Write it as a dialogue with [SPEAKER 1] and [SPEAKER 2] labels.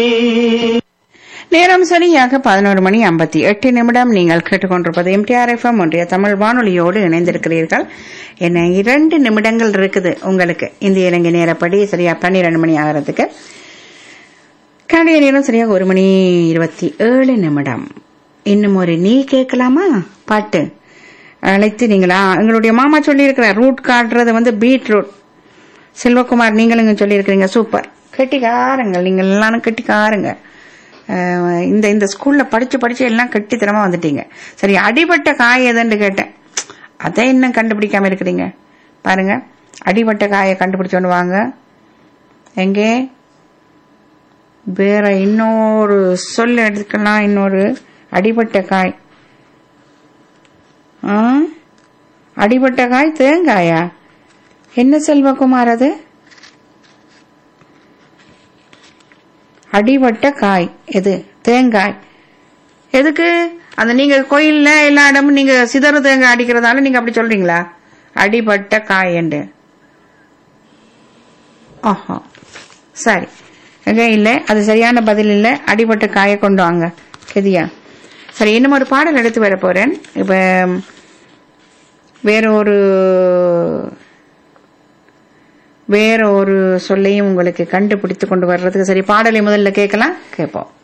[SPEAKER 1] நேரம் சரியாக பதினோரு மணி ஐம்பத்தி எட்டு நிமிடம் நீங்கள் கேட்டுக்கொண்டிருப்பது எம்டிஆர் எஃப்எம் ஒன்றிய தமிழ் வானொலியோடு இணைந்திருக்கிறீர்கள் என்ன இரண்டு நிமிடங்கள் இருக்குது உங்களுக்கு இந்திய இலங்கை நேரப்படி சரியா பன்னிரண்டு மணி ஆகிறதுக்கு கடைய நேரம் சரியாக ஒரு மணி இருபத்தி ஏழு நிமிடம் இன்னும் ஒரு நீ கேட்கலாமா பாட்டு அழைத்து நீங்களா எங்களுடைய மாமா சொல்லியிருக்கிறார் ரூட் காட்டுறது வந்து பீட்ரூட் செல்வகுமார் நீங்களுங்க சொல்லியிருக்கிறீங்க சூப்பர் கெட்டிக்காரங்கள் நீங்கள் எல்லாரும் கெட்டிக்காரங்க அஹ் இந்த இந்த ஸ்கூல்ல படிச்சு படிச்சு எல்லாம் கெட்டித்தனமா வந்துட்டீங்க சரி அடிபட்ட காய் எதுன்னு கேட்டேன் அதை இன்னும் கண்டுபிடிக்காம இருக்கிறீங்க பாருங்க அடிபட்ட காயை கண்டுபிடிச்சோன்னு வாங்க எங்கே வேற இன்னொரு சொல் எடுத்துக்கலாம் இன்னொரு அடிபட்ட காய் ஆ? அடிபட்ட காய் தேங்காயா என்ன செல்வகுமார் அது அடிபட்ட காய் எது தேங்காய் எதுக்கு அந்த நீங்க கோயில்ல எல்லா இடமும் நீங்க சிதறு தேங்காய் அடிக்கிறதால நீங்க அப்படி சொல்றீங்களா அடிபட்ட காய் என்று ஓஹோ சரி எங்க இல்ல அது சரியான பதில் இல்ல அடிபட்ட காயை கொண்டு வாங்க கெதியா சரி இன்னும் ஒரு பாடல் எடுத்து வர போறேன் இப்ப வேற ஒரு வேற ஒரு சொல்லையும் உங்களுக்கு கண்டுபிடித்து கொண்டு வர்றதுக்கு சரி பாடலை முதல்ல கேட்கலாம் கேட்போம்